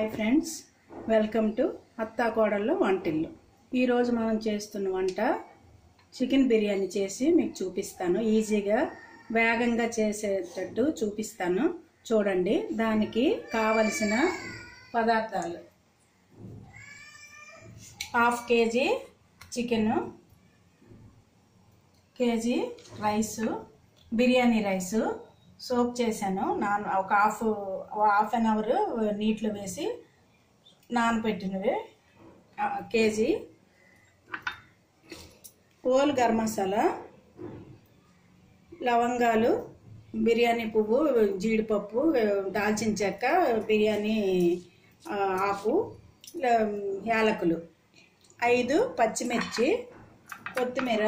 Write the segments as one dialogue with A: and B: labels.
A: Hi friends welcome to అత్తా కోడల్లో వంటిల్లు ఈరోజు మనం చేస్తున్న వంట చికెన్ బిర్యానీ చేసి మీకు చూపిస్తాను ఈజీగా వేగంగా చేసేటట్టు చూపిస్తాను చూడండి దానికి కావలసిన పదార్థాలు half KG chicken KG rice biryani rice soak చేశాను నాన్ ఒక హాఫ్ హాఫ్ అన్ అవర్ నీటిలో వేసి నానబెట్టినవి ఆ, కేజీ హోల్ గరం మసాలా లవంగాలు బిర్యానీ పువ్వు జీడిపప్పు దాల్చిన చెక్క బిర్యానీ ఆ, ఆకు ల- యాలకులు ఐదు పచ్చిమిర్చి కొత్తిమీర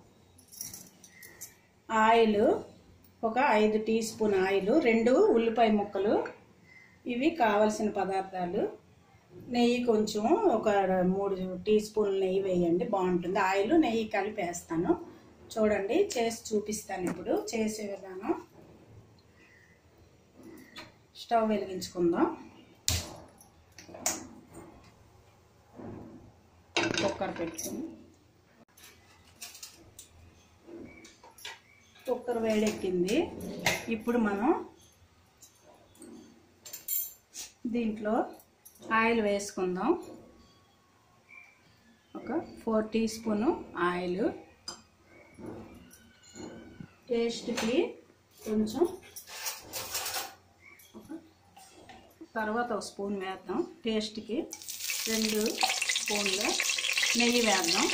A: ఆయిల్ ఒక ఐదు టీ స్పూన్ ఆయిల్ రెండు ఉల్లిపాయ ముక్కలు ఇవి కావలసిన పదార్థాలు నెయ్యి కొంచెం ఒక మూడు టీ స్పూన్లు నెయ్యి వేయండి బాగుంటుంది ఆయిల్ నెయ్యి కలిపి వేస్తాను చూడండి చేసి చూపిస్తాను ఇప్పుడు చేసే విధానం స్టవ్ వెలిగించుకుందాం కుక్కర్ పెట్టుకుని కుక్కర్ వేడెక్కింది ఇప్పుడు మనం దీంట్లో ఆయిల్ వేసుకుందాం ఒక ఫోర్ టీ స్పూను ఆయిల్ టేస్ట్కి కొంచెం ఒక తర్వాత ఒక స్పూన్ వేద్దాం టేస్ట్కి రెండు స్పూన్ల నెయ్యి వేద్దాం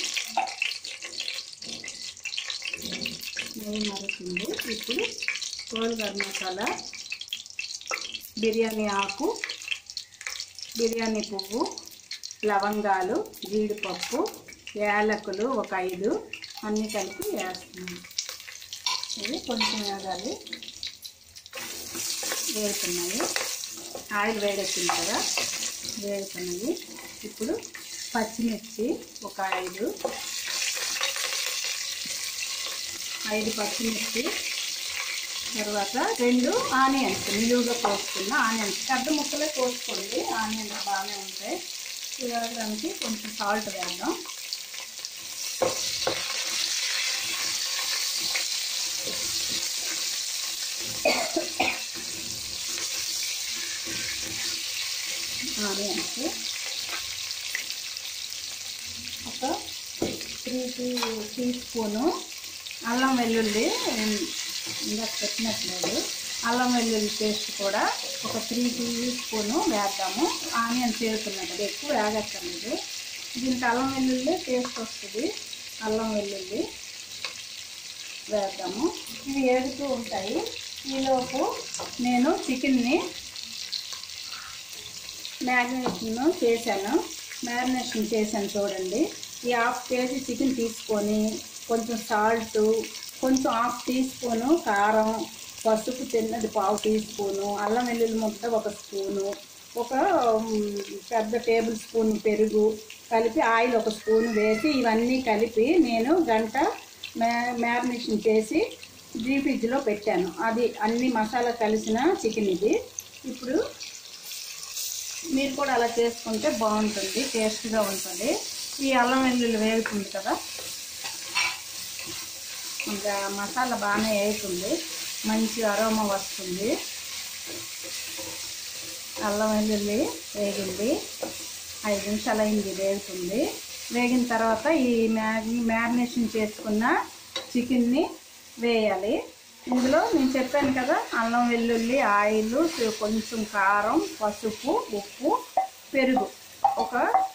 A: నెయ్యి మరుగుతుంది ఇప్పుడు హోల్ గరం మసాలా బిర్యానీ ఆకు బిర్యానీ పువ్వు లవంగాలు జీడిపప్పు యాలకులు ఒక ఐదు అన్నీ కలిపి వేస్తున్నాను ఇవి కొంచెం వేగాలి వేగుతున్నాయి ఆయిల్ వేడెక్కింది కదా వేగుతున్నాయి ఇప్పుడు పచ్చిమిర్చి ఒక ఐదు ఐదు పచ్చిమిర్చి తర్వాత రెండు ఆనియన్స్ నిలువుగా కోసుకున్న ఆనియన్స్ పెద్ద ముక్కలే కోసుకోండి ఆనియన్స్ బాగానే ఉంటాయి వేయడానికి కొంచెం సాల్ట్ వేద్దాం ఆనియన్స్ ఒక త్రీ టీ టీ స్పూను అల్లం వెల్లుల్లి ఇందాక పెట్టినట్లేదు అల్లం వెల్లుల్లి పేస్ట్ కూడా ఒక త్రీ టీ స్పూను వేద్దాము ఆనియన్ చేరుతున్నది ఎక్కువ వేగక్కర్లేదు దీనికి అల్లం వెల్లుల్లి టేస్ట్ వస్తుంది అల్లం వెల్లుల్లి వేద్దాము ఇవి ఏడుతూ ఉంటాయి ఈలోపు నేను చికెన్ని మ్యారినేషన్ చేశాను మ్యారినేషన్ చేశాను చూడండి ఈ హాఫ్ కేజీ చికెన్ తీసుకొని కొంచెం సాల్ట్ కొంచెం హాఫ్ టీ స్పూను కారం పసుపు తిన్నది పావు టీ స్పూను అల్లం వెల్లుల్లి ముద్ద ఒక స్పూను ఒక ఉమ్, పెద్ద టేబుల్ స్పూన్ పెరుగు కలిపి ఆయిల్ ఒక స్పూన్ వేసి ఇవన్నీ కలిపి నేను గంట మ్యా మ్యారినేషన్ చేసి డీ ఫ్రిడ్జ్లో పెట్టాను అది అన్ని మసాలా కలిసిన చికెన్ ఇది ఇప్పుడు మీరు కూడా అలా చేసుకుంటే బాగుంటుంది టేస్ట్గా ఉంటుంది ఈ అల్లం వెల్లుల్లి వేగుతుంది కదా ఇంకా మసాలా బాగానే వేగుతుంది మంచి అరోమా వస్తుంది అల్లం వెల్లుల్లి వేగింది ఐదు నిమిషాలు అయింది వేగుతుంది వేగిన తర్వాత ఈ మ్యాగి మ్యారినేషన్ చేసుకున్న చికెన్ని వేయాలి ఇందులో నేను చెప్పాను కదా అల్లం వెల్లుల్లి ఆయిల్ కొంచెం కారం పసుపు ఉప్పు పెరుగు ఒక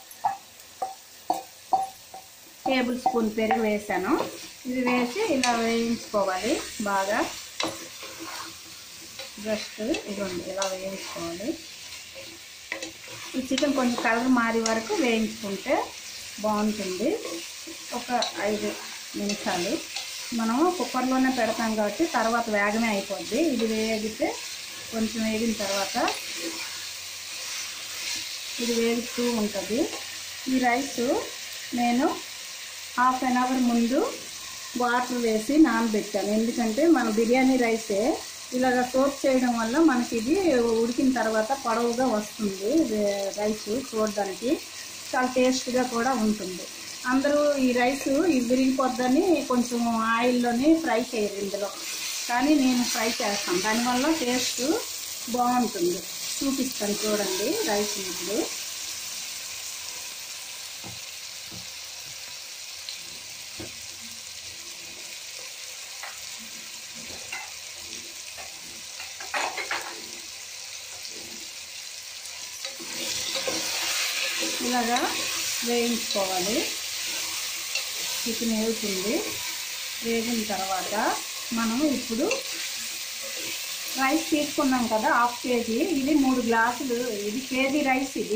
A: టేబుల్ స్పూన్ పెరుగు వేసాను ఇది వేసి ఇలా వేయించుకోవాలి బాగా జస్ట్ ఇదిగోండి ఇలా వేయించుకోవాలి ఈ చికెన్ కొంచెం కలర్ మారే వరకు వేయించుకుంటే బాగుంటుంది ఒక ఐదు నిమిషాలు మనము కుక్కర్లోనే పెడతాం కాబట్టి తర్వాత వేగమే అయిపోద్ది ఇది వేగితే కొంచెం వేగిన తర్వాత ఇది వేగుతూ ఉంటుంది ఈ రైస్ నేను హాఫ్ అన్ అవర్ ముందు వాటర్ వేసి నానబెట్టాను ఎందుకంటే మన బిర్యానీ రైసే ఇలాగ సోప్ చేయడం వల్ల మనకి ఇది ఉడికిన తర్వాత పొడవుగా వస్తుంది ఇది రైస్ చూడడానికి చాలా టేస్ట్గా కూడా ఉంటుంది అందరూ ఈ రైస్ ఇది విరిగిపోద్దని కొంచెం ఆయిల్లోని ఫ్రై చేయరు ఇందులో కానీ నేను ఫ్రై చేస్తాను దానివల్ల టేస్ట్ బాగుంటుంది చూపిస్తాను చూడండి రైస్ ఇప్పుడు ఇలాగా వేయించుకోవాలి చికెన్ వేగుతుంది వేగిన తర్వాత మనం ఇప్పుడు రైస్ తీసుకున్నాం కదా హాఫ్ కేజీ ఇది మూడు గ్లాసులు ఇది కేజీ రైస్ ఇది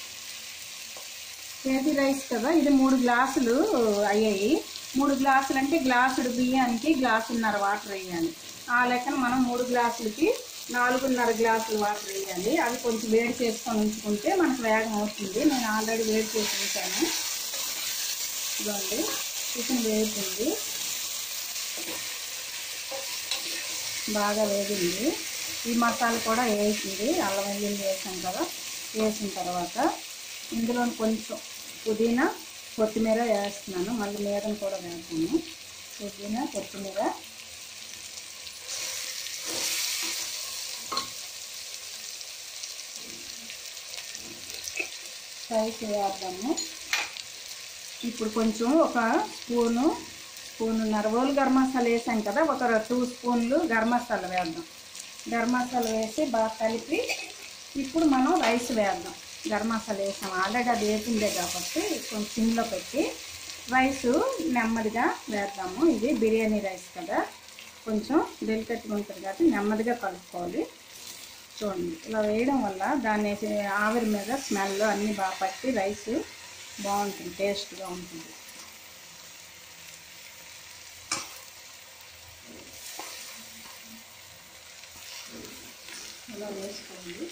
A: కేజీ రైస్ కదా ఇది మూడు గ్లాసులు అయ్యాయి మూడు గ్లాసులు అంటే గ్లాసుడు బియ్యానికి గ్లాసున్నర వాటర్ వేయాలి ఆ లెక్కన మనం మూడు గ్లాసులకి నాలుగున్నర గ్లాసులు వాటర్ వేయాలి అవి కొంచెం వేడి చేసుకొని ఉంచుకుంటే మనకు వేగం అవుతుంది నేను ఆల్రెడీ వేడి చేసి ఉంచాను ఇదిగోండి చికెన్ వేగుతుంది బాగా వేగింది ఈ మసాలా కూడా వేసింది అల్లం వెల్లుల్లి వేసాం కదా వేసిన తర్వాత ఇందులో కొంచెం పుదీనా కొత్తిమీర వేస్తున్నాను మళ్ళీ మీదను కూడా వేస్తాను పుదీనా కొత్తిమీర ఫ్రై చేద్దాము ఇప్పుడు కొంచెం ఒక స్పూను స్పూనున్నర రోలు గరం మసాలా వేసాం కదా ఒక టూ స్పూన్లు గరం మసాలా వేద్దాం గరం మసాలా వేసి బాగా కలిపి ఇప్పుడు మనం రైస్ వేద్దాం గరం మసాలా వేసాం ఆల్రెడీ అది వేసిందే కాబట్టి కొంచెం సిమ్లో పెట్టి రైస్ నెమ్మదిగా వేద్దాము ఇది బిర్యానీ రైస్ కదా కొంచెం డెలికెట్గా ఉంటుంది కాబట్టి నెమ్మదిగా కలుపుకోవాలి చూడండి ఇలా వేయడం వల్ల దాన్ని వేసి- ఆవిరి మీద స్మెల్ అన్నీ బాగా పట్టి రైస్ బాగుంటుంది టేస్ట్గా ఉంటుంది ఇలా వేసుకోండి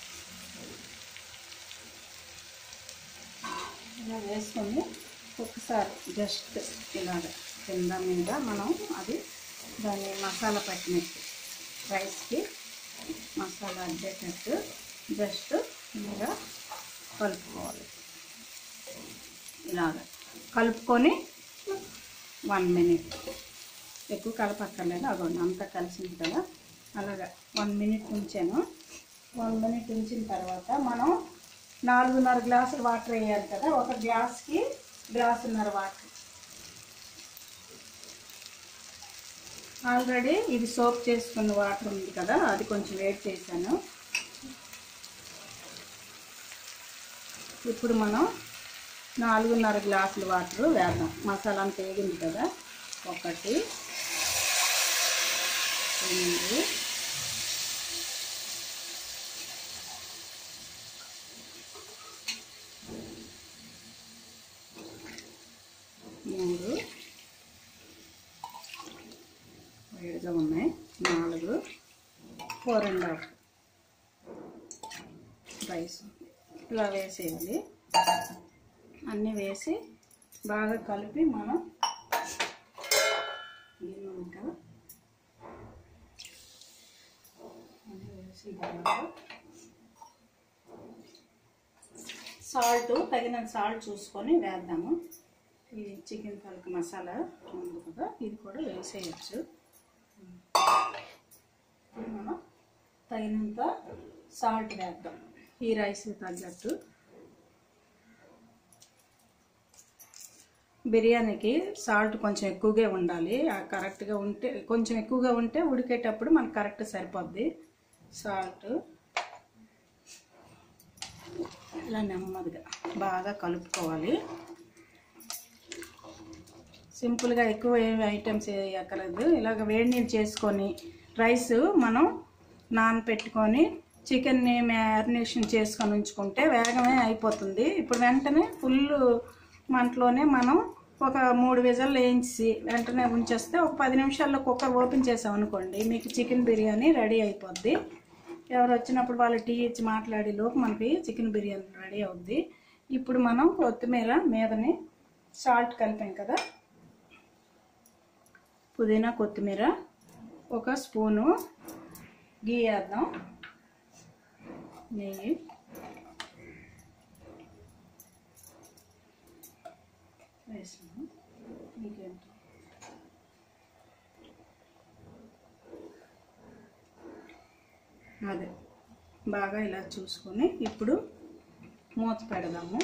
A: ఇలా వేసుకొని ఒకసారి జస్ట్ ఇలాగ కింద మీద మనం అది దాన్ని మసాలా పట్టినట్టు రైస్కి మసాలా అడ్డేటట్టు జస్ట్ ఇలా కలుపుకోవాలి ఇలాగ కలుపుకొని వన్ మినిట్ ఎక్కువ కలపక్కర్లేదు అగోండి అంతా కలిసింది కదా అలాగా వన్ మినిట్ ఉంచాను వన్ మినిట్ ఉంచిన తర్వాత మనం నాలుగున్నర గ్లాసులు వాటర్ వేయాలి కదా ఒక గ్లాస్కి గ్లాసున్నర వాటర్ ఆల్రెడీ ఇది సోప్ చేసుకున్న వాటర్ ఉంది కదా అది కొంచెం వేడి చేశాను ఇప్పుడు మనం నాలుగున్నర గ్లాసులు వాటర్ వేద్దాం మసాలా అంతా వేగింది కదా ఒకటి రెండు మూడు వేడిగా ఉన్నాయి నాలుగు ఫోర్ అండ్ హాఫ్ రైస్ ఇలా వేసేయాలి అన్నీ వేసి బాగా కలిపి మనం గిన్నె ఉంది కదా అన్నీ వేసిన తర్వాత సాల్ట్ తగినంత సాల్ట్ చూసుకొని వేద్దాము ఈ చికెన్ కలక మసాలా ఉంది కదా ఇది కూడా వేసేయచ్చు ఇప్పుడు మనం తగినంత సాల్ట్ వేద్దాం ఈ రైస్ తగ్గట్టు బిర్యానీకి సాల్ట్ కొంచెం ఎక్కువగా ఉండాలి ఆ కరెక్ట్గా ఉంటే కొంచెం ఎక్కువగా ఉంటే ఉడికేటప్పుడు మనకు కరెక్ట్ సరిపోద్ది సాల్ట్ ఇలా నెమ్మదిగా బాగా కలుపుకోవాలి సింపుల్గా ఎక్కువ ఏమి ఐటమ్స్ ఎక్కలేదు ఇలాగ వేడి నీళ్ళు చేసుకొని రైస్ మనం నానపెట్టుకొని చికెన్ని మ్యారినేషన్ చేసుకొని ఉంచుకుంటే వేగమే అయిపోతుంది ఇప్పుడు వెంటనే ఫుల్ మంటలోనే మనం ఒక మూడు విజల్ వేయించి వెంటనే ఉంచేస్తే ఒక పది నిమిషాల్లో కుక్కర్ ఓపెన్ చేసాం అనుకోండి మీకు చికెన్ బిర్యానీ రెడీ అయిపోద్ది ఎవరు వచ్చినప్పుడు వాళ్ళు టీ ఇచ్చి మాట్లాడే లోపు మనకి చికెన్ బిర్యానీ రెడీ అవుద్ది ఇప్పుడు మనం కొత్తిమీర మీదని సాల్ట్ కలిపాం కదా పుదీనా కొత్తిమీర ఒక స్పూను గీ వేద్దాం నెయ్యి వేసాము ఇంకేంటి అదే బాగా ఇలా చూసుకొని ఇప్పుడు మూత పెడదాము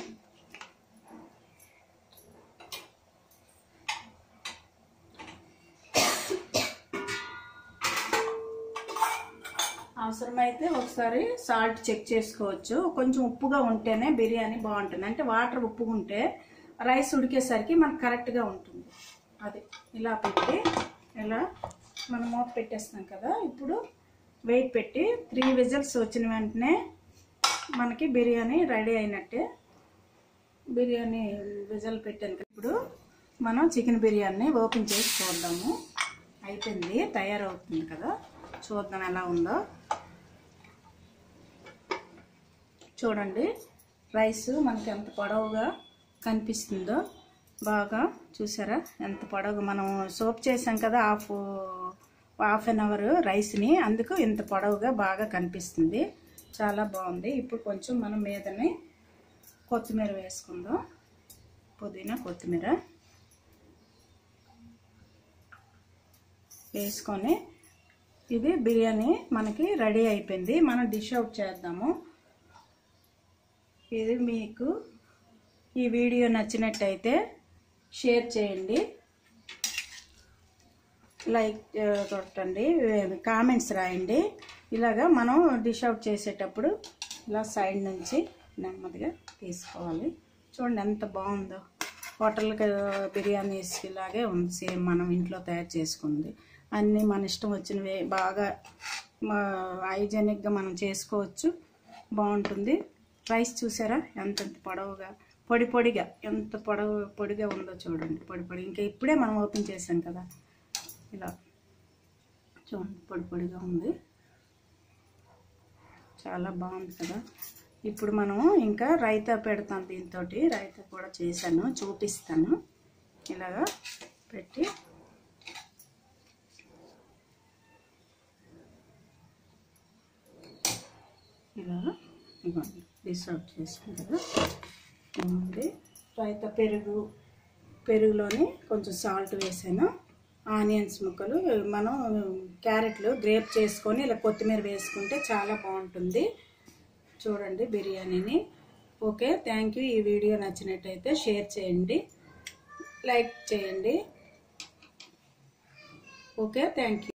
A: అవసరమైతే ఒకసారి సాల్ట్ చెక్ చేసుకోవచ్చు కొంచెం ఉప్పుగా ఉంటేనే బిర్యానీ బాగుంటుంది అంటే వాటర్ ఉప్పుగా ఉంటే రైస్ ఉడికేసరికి మనకు కరెక్ట్గా ఉంటుంది అది ఇలా పెట్టి ఇలా మనం మూత పెట్టేస్తాం కదా ఇప్పుడు వెయిట్ పెట్టి త్రీ విజిల్స్ వచ్చిన వెంటనే మనకి బిర్యానీ రెడీ అయినట్టే బిర్యానీ విజల్ పెట్టాను కదా. ఇప్పుడు మనం చికెన్ బిర్యానీ ఓపెన్ చేసి చూద్దాము అయిపోయింది తయారవుతుంది కదా చూద్దాం ఎలా ఉందో చూడండి రైస్ మనకి ఎంత పొడవుగా కనిపిస్తుందో బాగా చూసారా ఎంత పొడవుగా మనం సోప్ చేసాం కదా హాఫ్ హాఫ్ అన్ అవర్ రైస్ని అందుకు ఇంత పొడవుగా బాగా కనిపిస్తుంది చాలా బాగుంది ఇప్పుడు కొంచెం మనం మీదని కొత్తిమీర వేసుకుందాం పుదీనా కొత్తిమీర వేసుకొని ఇది బిర్యానీ మనకి రెడీ అయిపోయింది మనం డిష్ అవుట్ చేద్దాము ఇది మీకు ఈ వీడియో నచ్చినట్టయితే షేర్ చేయండి లైక్ ఆ, కొట్టండి కామెంట్స్ రాయండి ఇలాగా మనం డిష్ అవుట్ చేసేటప్పుడు ఇలా సైడ్ నుంచి నెమ్మదిగా తీసుకోవాలి చూడండి ఎంత బాగుందో హోటల్ బిర్యానీస్ ఇలాగే ఉంది సేమ్ మనం ఇంట్లో తయారు చేసుకుంది అన్నీ మన ఇష్టం వచ్చినవి బాగా హైజెనిక్గా మనం చేసుకోవచ్చు బాగుంటుంది రైస్ చూసారా ఎంత ఎంత పొడవుగా పొడి పొడిగా ఎంత పొడవు పొడిగా ఉందో చూడండి పొడి పొడి ఇంకా ఇప్పుడే మనం ఓపెన్ చేసాం కదా ఇలా చూడండి పొడి పొడిగా ఉంది చాలా బాగుంది కదా ఇప్పుడు మనము ఇంకా రైతా పెడతాం దీంతో రైతా కూడా చేశాను చూపిస్తాను ఇలాగా పెట్టి ఇలా ఇవ్వండి డిష్ అవుట్ చేసాం కదా ఉంది రైతా పెరుగు పెరుగులోని కొంచెం సాల్ట్ వేసాను ఆనియన్స్ ముక్కలు మనం క్యారెట్లు గ్రేప్ చేసుకొని ఇలా కొత్తిమీర వేసుకుంటే చాలా బాగుంటుంది చూడండి బిర్యానీని ఓకే థ్యాంక్ యూ ఈ వీడియో నచ్చినట్టయితే షేర్ చేయండి లైక్ చేయండి ఓకే థ్యాంక్ యూ